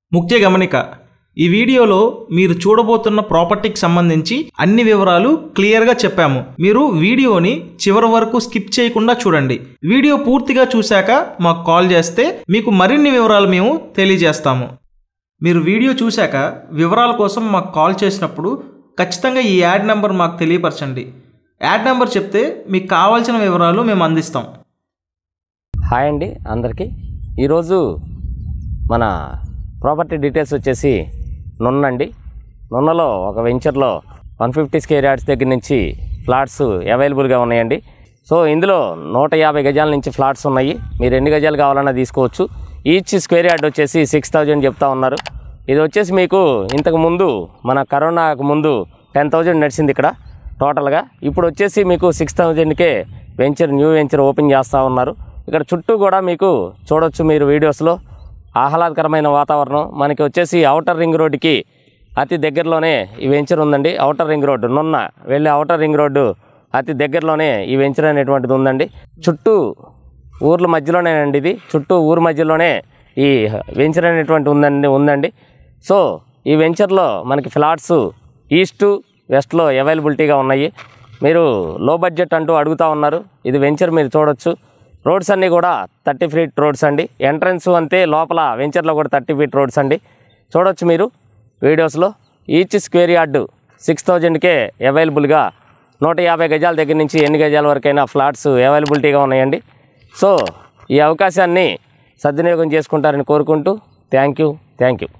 ముఖ్య గమనిక ఈ వీడియోలో మీరు చూడబోతున్న ప్రాపర్టీకి సంబంధించి అన్ని వివరాలు క్లియర్గా చెప్పాము మీరు వీడియోని చివరి వరకు స్కిప్ చేయకుండా చూడండి వీడియో పూర్తిగా చూశాక మాకు కాల్ చేస్తే మీకు మరిన్ని వివరాలు మేము తెలియజేస్తాము మీరు వీడియో చూశాక వివరాల కోసం మాకు కాల్ చేసినప్పుడు ఖచ్చితంగా ఈ యాడ్ నెంబర్ మాకు తెలియపరచండి యాడ్ నెంబర్ చెప్తే మీకు కావాల్సిన వివరాలు మేము అందిస్తాం హాయ్ అండి అందరికీ ఈరోజు మన ప్రాపర్టీ డీటెయిల్స్ వచ్చేసి నున్నండి నున్నలో ఒక వెంచర్లో వన్ ఫిఫ్టీ స్క్వేర్ యార్డ్స్ దగ్గర నుంచి ఫ్లాట్స్ అవైలబుల్గా ఉన్నాయండి సో ఇందులో నూట యాభై గజాల నుంచి ఫ్లాట్స్ ఉన్నాయి మీరు ఎన్ని గజాలు కావాలన్నా తీసుకోవచ్చు ఈచ్ స్క్వేర్ యార్డ్ వచ్చేసి సిక్స్ థౌజండ్ చెప్తా ఉన్నారు ఇది వచ్చేసి మీకు ఇంతకు ముందు మన కరోనాకు ముందు టెన్ థౌజండ్ నడిచింది ఇక్కడ టోటల్గా ఇప్పుడు వచ్చేసి మీకు సిక్స్ థౌజండ్కే వెంచర్ న్యూ వెంచర్ ఓపెన్ చేస్తూ ఉన్నారు ఇక్కడ చుట్టూ కూడా మీకు చూడొచ్చు మీరు వీడియోస్లో ఆహ్లాదకరమైన వాతావరణం మనకి వచ్చేసి అవుటర్ రింగ్ రోడ్డుకి అతి దగ్గరలోనే ఈ వెంచర్ ఉందండి అవుటర్ రింగ్ రోడ్డు నున్న వెళ్ళే అవుటర్ రింగ్ రోడ్డు అతి దగ్గరలోనే ఈ వెంచర్ అనేటువంటిది ఉందండి చుట్టూ ఊర్ల మధ్యలోనేనండి ఇది చుట్టూ ఊరు మధ్యలోనే ఈ వెంచర్ అనేటువంటి ఉందండి ఉందండి సో ఈ వెంచర్లో మనకి ఫ్లాట్స్ ఈస్ట్ వెస్ట్లో అవైలబిలిటీగా ఉన్నాయి మీరు లో బడ్జెట్ అంటూ అడుగుతూ ఉన్నారు ఇది వెంచర్ మీరు చూడొచ్చు రోడ్స్ అన్నీ కూడా థర్టీ ఫీట్ రోడ్స్ అండి ఎంట్రన్స్ అంతే లోపల వెంచర్లో కూడా థర్టీ ఫీట్ రోడ్స్ అండి చూడొచ్చు మీరు వీడియోస్లో ఈచ్ స్క్వేర్ యార్డు సిక్స్ థౌజండ్కే అవైలబుల్గా నూట యాభై గజాల దగ్గర నుంచి ఎన్ని గజాల వరకైనా ఫ్లాట్స్ అవైలబిలిటీగా ఉన్నాయండి సో ఈ అవకాశాన్ని సద్వినియోగం చేసుకుంటారని కోరుకుంటూ థ్యాంక్ యూ థ్యాంక్ యూ